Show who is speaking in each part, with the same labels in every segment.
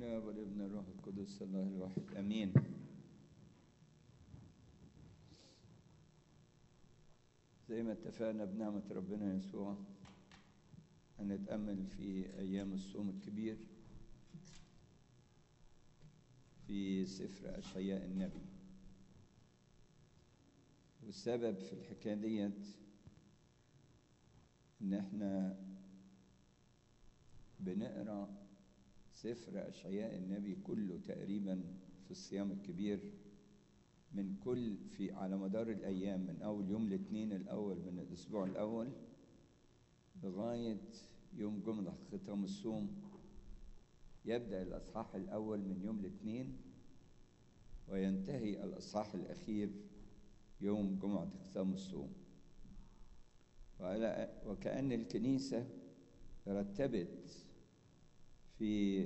Speaker 1: الآب والابن الروح القدس الله الواحد آمين زي ما اتفقنا بنعمة ربنا يسوع هنتأمل في أيام الصوم الكبير في سفر أشعياء النبي والسبب في الحكاية ديت إن إحنا بنقرأ سفر أشعياء النبي كله تقريبا في الصيام الكبير من كل في على مدار الأيام من أول يوم الاثنين الأول من الأسبوع الأول لغاية يوم جمعة ختام الصوم يبدأ الأصحاح الأول من يوم الاثنين وينتهي الأصحاح الأخير يوم جمعة ختام الصوم وكأن الكنيسة رتبت في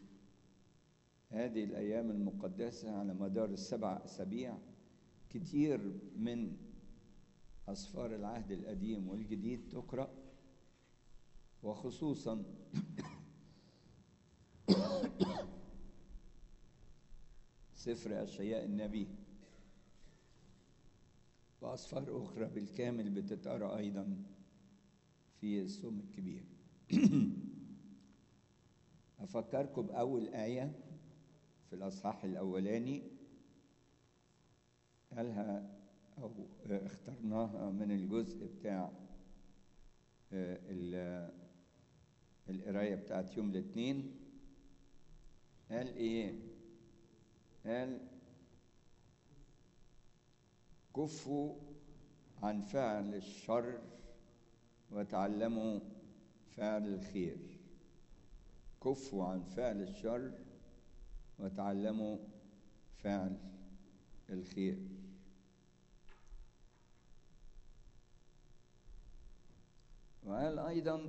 Speaker 1: هذه الأيام المقدسة على مدار السبع أسابيع كتير من أسفار العهد القديم والجديد تقرأ وخصوصا سفر أشعياء النبي وأسفار أخرى بالكامل بتتقرأ أيضا في الصوم الكبير أفكركم بأول آية في الأصحاح الأولاني قالها أو اخترناها من الجزء بتاع القراية بتاعت يوم الاثنين قال إيه؟ قال كفوا عن فعل الشر وتعلموا فعل الخير كفوا عن فعل الشر وتعلموا فعل الخير وقال أيضا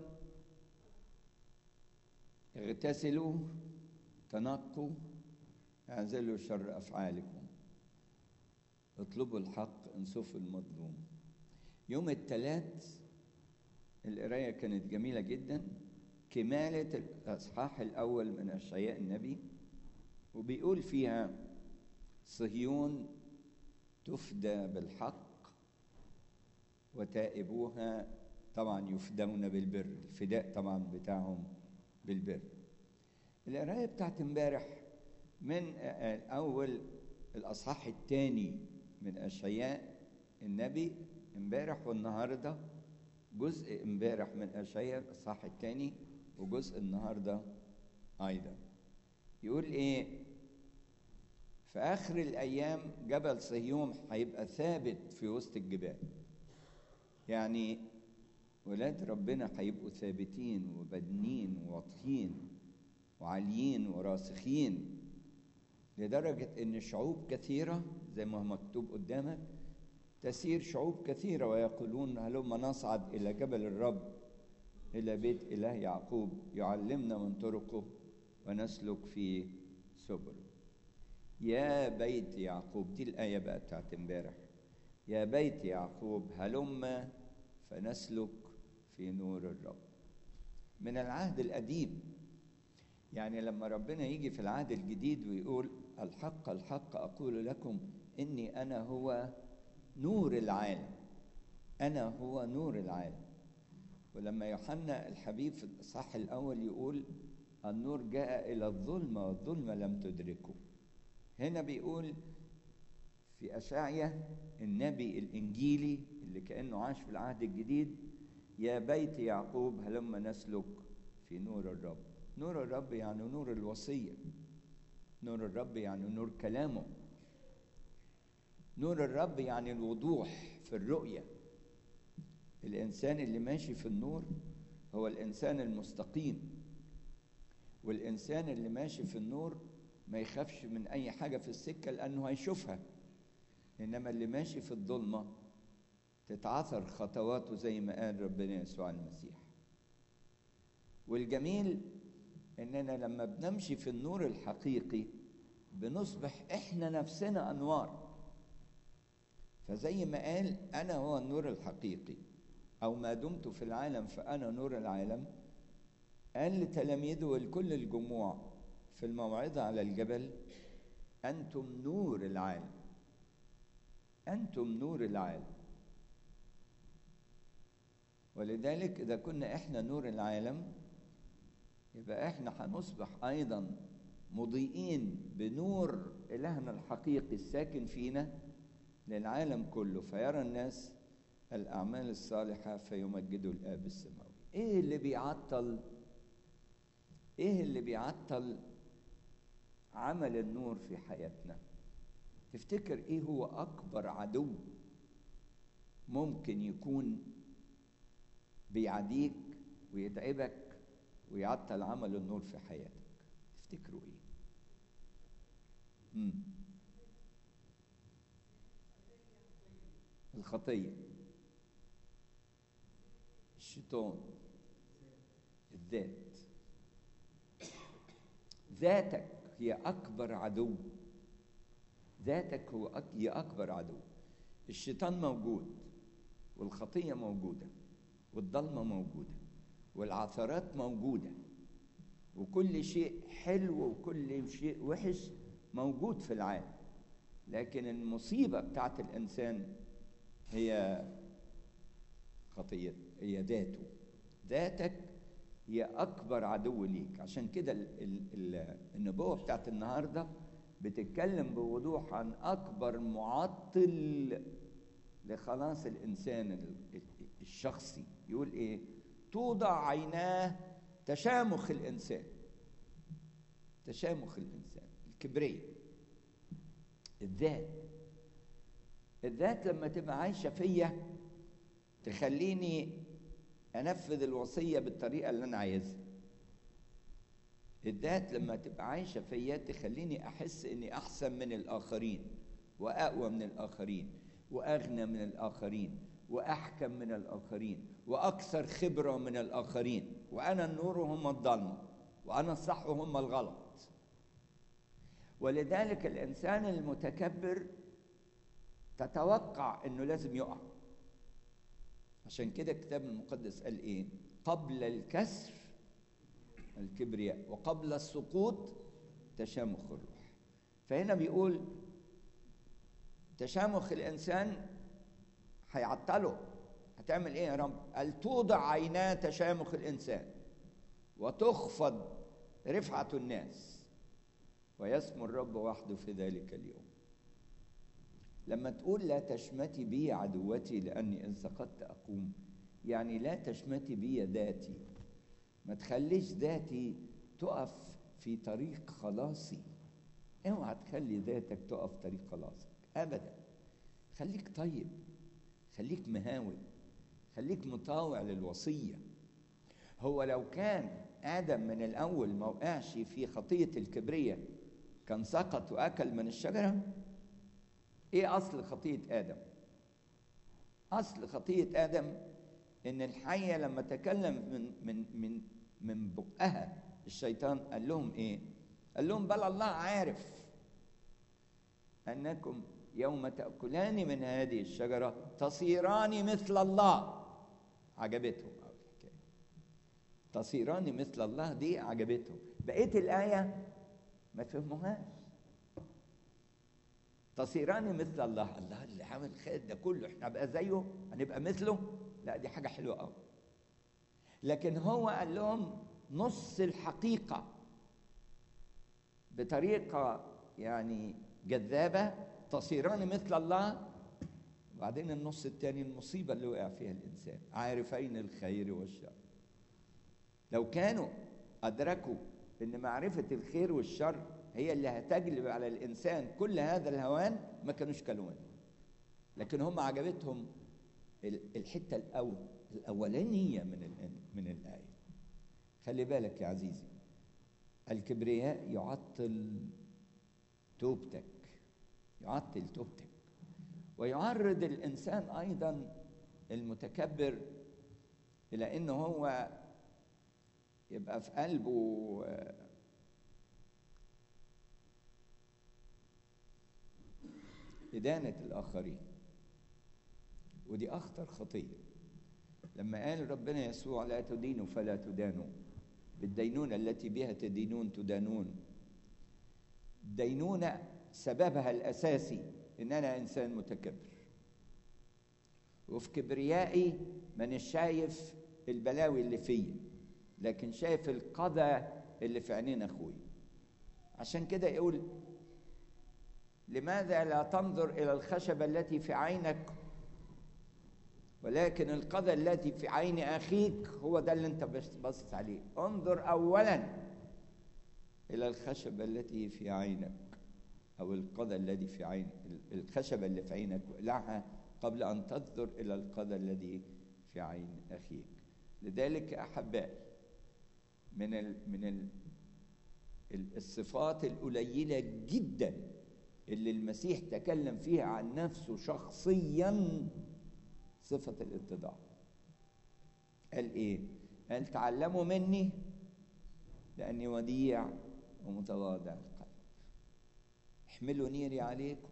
Speaker 1: اغتسلوا تنقوا اعزلوا شر أفعالكم اطلبوا الحق انصفوا المظلوم يوم الثلاث القراية كانت جميلة جدا كمالة الأصحاح الأول من أشعياء النبي وبيقول فيها صهيون تفدى بالحق وتائبوها طبعا يفدون بالبر الفداء طبعا بتاعهم بالبر القراية بتاعت امبارح من أول الأصحاح الثاني من أشعياء النبي امبارح والنهارده جزء امبارح من أشعياء الإصحاح الثاني وجزء النهارده أيضا يقول إيه في آخر الأيام جبل صهيون هيبقى ثابت في وسط الجبال يعني ولاد ربنا هيبقوا ثابتين وبدنين وواضحين وعاليين وراسخين لدرجة إن شعوب كثيرة زي ما هو مكتوب قدامك تسير شعوب كثيرة ويقولون هلم نصعد إلى جبل الرب إلى بيت إله يعقوب يعلمنا من طرقه ونسلك في سبله يا بيت يعقوب دي الآية بقى بتاعت امبارح يا بيت يعقوب هلم فنسلك في نور الرب من العهد القديم يعني لما ربنا يجي في العهد الجديد ويقول الحق الحق أقول لكم إني أنا هو نور العالم أنا هو نور العالم ولما يوحنا الحبيب في الإصحاح الأول يقول النور جاء إلى الظلمة والظلمة لم تدركه هنا بيقول في أشعية النبي الإنجيلي اللي كأنه عاش في العهد الجديد يا بيت يعقوب هلما نسلك في نور الرب نور الرب يعني نور الوصية نور الرب يعني نور كلامه نور الرب يعني الوضوح في الرؤية الإنسان اللي ماشي في النور هو الإنسان المستقيم والإنسان اللي ماشي في النور ما يخافش من أي حاجة في السكة لأنه هيشوفها إنما اللي ماشي في الظلمة تتعثر خطواته زي ما قال ربنا يسوع المسيح والجميل إننا لما بنمشي في النور الحقيقي بنصبح إحنا نفسنا أنوار فزي ما قال أنا هو النور الحقيقي أو ما دمت في العالم فأنا نور العالم قال لتلاميذه ولكل الجموع في الموعظة على الجبل أنتم نور العالم أنتم نور العالم ولذلك إذا كنا إحنا نور العالم يبقى إحنا هنصبح أيضا مضيئين بنور إلهنا الحقيقي الساكن فينا للعالم كله فيرى الناس الأعمال الصالحة فيمجدوا الآب السماوي إيه اللي بيعطل إيه اللي بيعطل عمل النور في حياتنا تفتكر إيه هو أكبر عدو ممكن يكون بيعاديك ويتعبك ويعطل عمل النور في حياتك تفتكروا ايه مم. الخطيه الشيطان الذات ذاتك هي اكبر عدو ذاتك هو أك... هي اكبر عدو الشيطان موجود والخطيه موجوده والضلمه موجوده والعثرات موجوده وكل شيء حلو وكل شيء وحش موجود في العالم لكن المصيبه بتاعت الانسان هي خطيه هي ذاته ذاتك هي اكبر عدو ليك عشان كده ال- ال- ال- النبوه بتاعت النهارده بتتكلم بوضوح عن اكبر معطل لخلاص الانسان ال- ال- الشخصي يقول ايه توضع عيناه تشامخ الانسان تشامخ الانسان الكبرياء الذات الذات لما تبقى عايشه فيا تخليني انفذ الوصيه بالطريقه اللي انا عايزها الذات لما تبقى عايشه فيا تخليني احس اني احسن من الاخرين واقوى من الاخرين واغنى من الاخرين واحكم من الاخرين واكثر خبره من الاخرين وانا النور وهم الضلمه وانا الصح وهم الغلط ولذلك الانسان المتكبر تتوقع انه لازم يقع عشان كده الكتاب المقدس قال ايه قبل الكسر الكبرياء وقبل السقوط تشامخ الروح فهنا بيقول تشامخ الانسان هيعطله هتعمل ايه يا رب قال توضع عيناه تشامخ الانسان وتخفض رفعه الناس ويسمو الرب وحده في ذلك اليوم لما تقول لا تشمتي بي عدوتي لاني ان سقطت اقوم يعني لا تشمتي بي ذاتي ما تخليش ذاتي تقف في طريق خلاصي اوعى تخلي ذاتك تقف طريق خلاصك ابدا خليك طيب خليك مهاود خليك مطاوع للوصيه هو لو كان ادم من الاول ما وقعش في خطيه الكبريه كان سقط واكل من الشجره ايه اصل خطيه ادم اصل خطيه ادم ان الحيه لما تكلم من من من من بقها الشيطان قال لهم ايه قال لهم بل الله عارف انكم يوم تاكلان من هذه الشجره تصيران مثل الله عجبتهم قوي الحكايه تصيران مثل الله دي عجبتهم بقيه الايه ما فهموهاش تصيران مثل الله الله اللي عامل الخير ده كله احنا بقى زيه هنبقى مثله لا دي حاجه حلوه قوي لكن هو قال لهم نص الحقيقه بطريقه يعني جذابه تصيران مثل الله وبعدين النص الثاني المصيبه اللي وقع فيها الانسان عارفين الخير والشر لو كانوا ادركوا ان معرفه الخير والشر هي اللي هتجلب على الانسان كل هذا الهوان ما كانوش كلوا منه لكن هم عجبتهم الحته الأول الاولانيه من من الايه خلي بالك يا عزيزي الكبرياء يعطل توبتك يعطل توبتك ويعرض الانسان ايضا المتكبر الى انه هو يبقى في قلبه إدانة الآخرين ودي أخطر خطية لما قال ربنا يسوع لا تدينوا فلا تدانوا بالدينونة التي بها تدينون تدانون الدينونة سببها الأساسي إن أنا إنسان متكبر وفي كبريائي مانيش شايف البلاوي اللي فيا لكن شايف القذى اللي في عينين أخوي عشان كده يقول لماذا لا تنظر إلى الخشبة التي في عينك ولكن القذى التي في عين أخيك هو ده اللي أنت باصص عليه انظر أولا إلى الخشبة التي في عينك أو القذى الذي في عين الخشبة اللي في عينك واقلعها قبل أن تنظر إلى القذى الذي في عين أخيك لذلك أحبائي من ال من ال الصفات القليلة جدا اللي المسيح تكلم فيها عن نفسه شخصيا صفة الاتضاع قال ايه قال تعلموا مني لأني وديع ومتواضع القلب احملوا نيري عليكم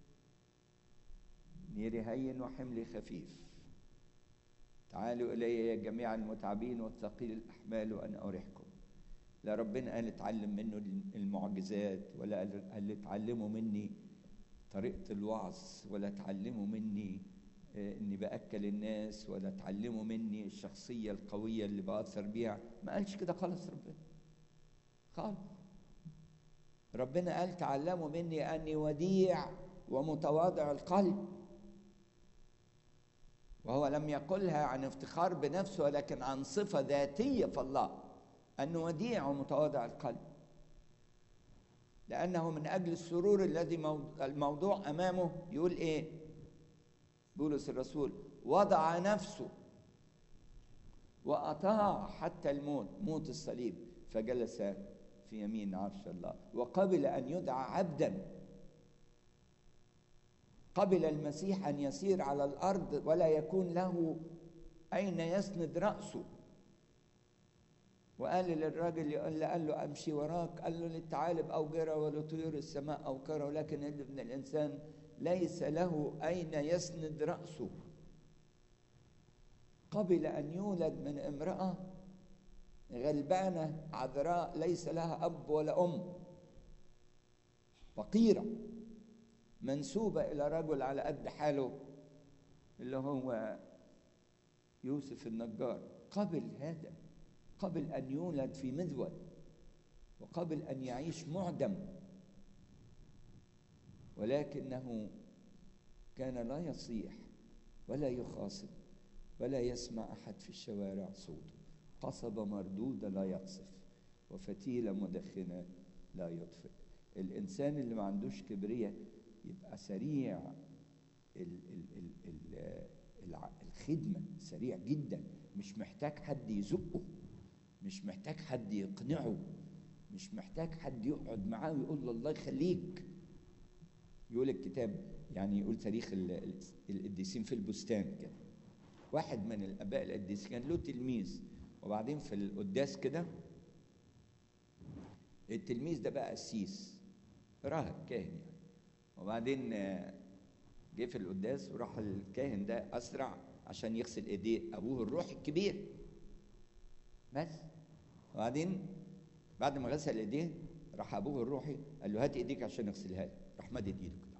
Speaker 1: نيري هين وحملي خفيف تعالوا إلي يا جميع المتعبين والثقيل الأحمال وأنا أريحكم لا ربنا قال اتعلم منه المعجزات ولا قال اتعلموا مني طريقة الوعظ ولا اتعلموا مني اني باكل الناس ولا اتعلموا مني الشخصيه القويه اللي باثر بيها ما قالش كده خالص ربنا خالص ربنا قال تعلموا مني اني وديع ومتواضع القلب وهو لم يقلها عن افتخار بنفسه ولكن عن صفه ذاتيه في الله انه وديع ومتواضع القلب لانه من اجل السرور الذي الموضوع امامه يقول ايه بولس الرسول وضع نفسه وأطاع حتى الموت موت الصليب فجلس في يمين عرش الله وقبل أن يدعى عبدا قبل المسيح أن يسير على الأرض ولا يكون له أين يسند رأسه وقال للراجل اللي قال له أمشي وراك قال له للثعالب أوجرة ولطيور السماء أوكرة ولكن ابن الإنسان ليس له أين يسند رأسه قبل أن يولد من امرأة غلبانة عذراء ليس لها أب ولا أم فقيرة منسوبة إلى رجل على قد حاله اللي هو يوسف النجار قبل هذا قبل أن يولد في مذود وقبل أن يعيش معدم ولكنه كان لا يصيح ولا يخاصم ولا يسمع احد في الشوارع صوته قصبه مردوده لا يقصف وفتيله مدخنه لا يطفئ الانسان اللي ما عندوش كبرياء يبقى سريع ال ال ال ال الخدمه سريع جدا مش محتاج حد يزقه مش محتاج حد يقنعه مش محتاج حد يقعد معاه ويقول له الله يخليك يقول الكتاب يعني يقول تاريخ القديسين في البستان كده واحد من الاباء القديسين كان له تلميذ وبعدين في القداس كده التلميذ ده بقى قسيس راهب كاهن يعني وبعدين جه في القداس وراح الكاهن ده اسرع عشان يغسل ايديه ابوه الروح الكبير بس وبعدين بعد ما غسل ايديه راح ابوه الروحي قال له هات ايديك عشان اغسلها لك راح مدد ايده كده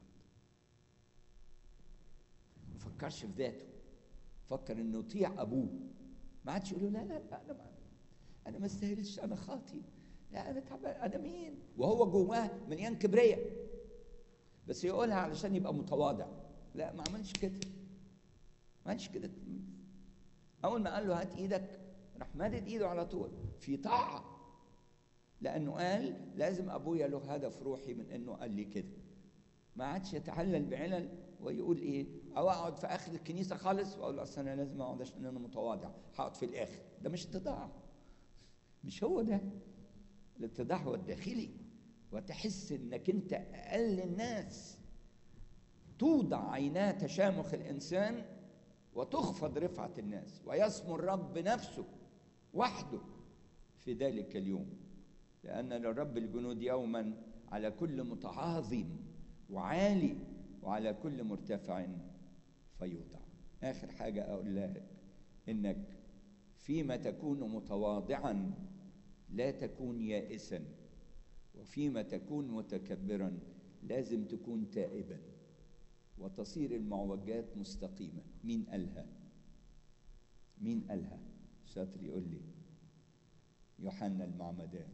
Speaker 1: ما فكرش في ذاته فكر انه يطيع ابوه ما عادش يقول له لا لا, لا انا ما انا ما استاهلش انا خاطي لا انا تعبان انا مين وهو جواه مليان كبرياء بس يقولها علشان يبقى متواضع لا ما عملش كده ما عملش كده اول ما قال له هات ايدك راح مادد ايده على طول في طاعه لانه قال لازم ابويا له هدف روحي من انه قال لي كده ما عادش يتعلل بعلل ويقول ايه او اقعد في اخر الكنيسه خالص واقول اصل انا لازم اقعد عشان انا متواضع هقعد في الاخر ده مش اتضاع مش هو ده الاتضاع هو الداخلي وتحس انك انت اقل الناس توضع عينا تشامخ الانسان وتخفض رفعه الناس ويسمو الرب نفسه وحده في ذلك اليوم لان للرب الجنود يوما على كل متعاظم وعالي وعلى كل مرتفع فيوضع اخر حاجه اقول لك انك فيما تكون متواضعا لا تكون يائسا وفيما تكون متكبرا لازم تكون تائبا وتصير المعوجات مستقيمة مين قالها مين قالها شاطر يقول لي يوحنا المعمدان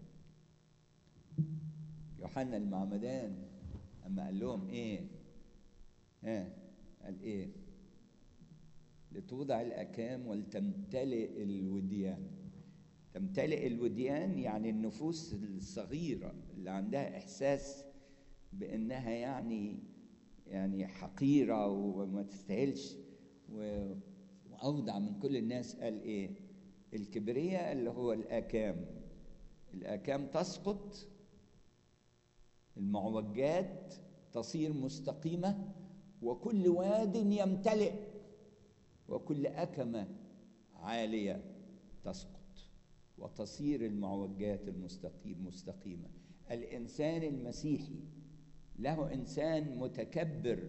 Speaker 1: يوحنا المعمدان اما قال لهم ايه ها قال ايه لتوضع الاكام ولتمتلئ الوديان تمتلئ الوديان يعني النفوس الصغيره اللي عندها احساس بانها يعني يعني حقيره وما تستاهلش و- واوضع من كل الناس قال ايه الكبرياء اللي هو الاكام الاكام تسقط المعوجات تصير مستقيمه وكل واد يمتلئ وكل اكمه عاليه تسقط وتصير المعوجات المستقيم مستقيمه الانسان المسيحي له انسان متكبر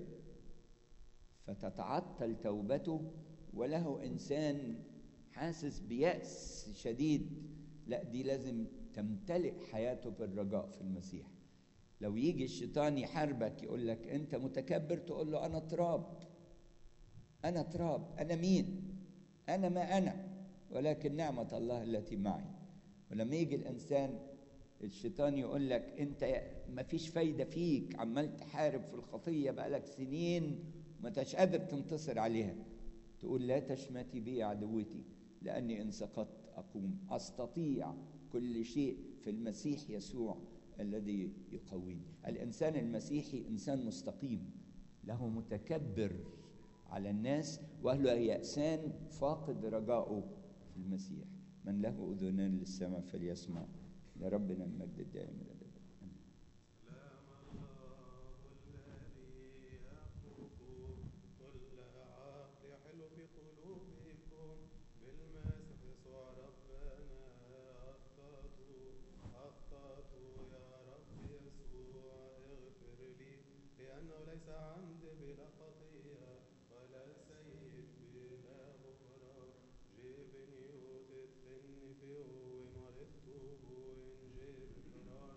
Speaker 1: فتتعطل توبته وله انسان حاسس بيأس شديد لا دي لازم تمتلئ حياته بالرجاء في المسيح لو يجي الشيطان يحاربك يقول لك انت متكبر تقول له انا تراب انا تراب انا مين انا ما انا ولكن نعمه الله التي معي ولما يجي الانسان الشيطان يقول لك انت ما فيش فايده فيك عمال تحارب في الخطيه بقالك سنين ما انتش قادر تنتصر عليها تقول لا تشمتي بي عدوتي لاني ان سقطت اقوم استطيع كل شيء في المسيح يسوع الذي يقويني الانسان المسيحي انسان مستقيم له متكبر على الناس وهو يأسان فاقد رجاؤه في المسيح من له أذنان للسمع فليسمع لربنا المجد الدائم إلى الأبد آمين.
Speaker 2: سلام الله الذي يخلق كل عقل يحل في قلوبكم بالمسيح يسوع ربنا أخطأت أخطأت يا رب يسوع اغفر لي لأنه ليس عندي بلا خطية ولا سيد بلا غفران جبني وتدفني في ومرضت وإن جبران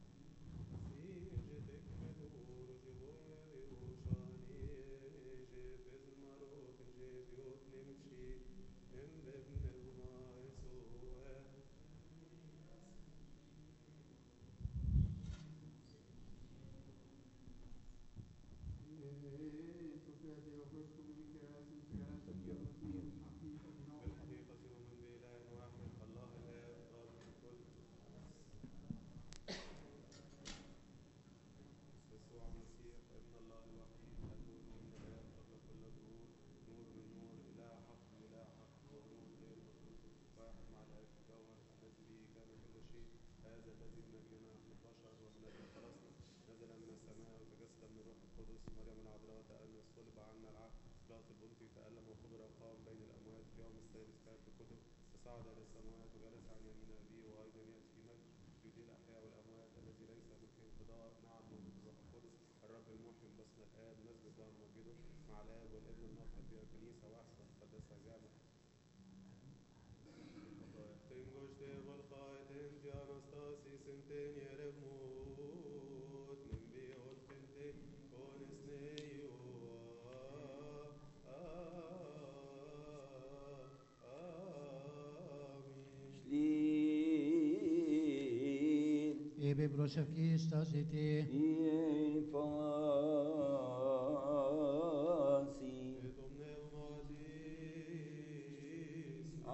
Speaker 2: بالحقيقة ومن بإله واحد الله الآب ضابط الكل يسوع المسيح ابن الله الوحيد النور من الآب قبل كل ظهور نور من نور إله حق من إله حق ونور غير مخلوق واحد مع الآب في الجوهر الذي به كان كل شيء هذا الذي من أجلنا نحن البشر ومن أجل خلاصنا نزل من السماء وتجسد من الروح القدس مريم العذراء تأنس صلب عنا العهد بلاط البنطي تألم وقبر وقام بين الأموات في يوم الثالث كانت الكتب فصعد إلى السماوات وجلس عن يمين أبيه وأيضا يأتي في مجد يدين الأحياء والأموات الذي ليس منه انقضاء نعم موجود الروح القدس الرب المحيي باسم الآب نسجد له ونمجده مع الآب والابن الناطق بها كنيسة واحدة مقدسة جامعة Tengoš te volhajten ti anastasis enten jeremut min bi olfente kones neio Amin.
Speaker 1: Šlīl,
Speaker 3: Ebe broševki šta si ti,
Speaker 1: ie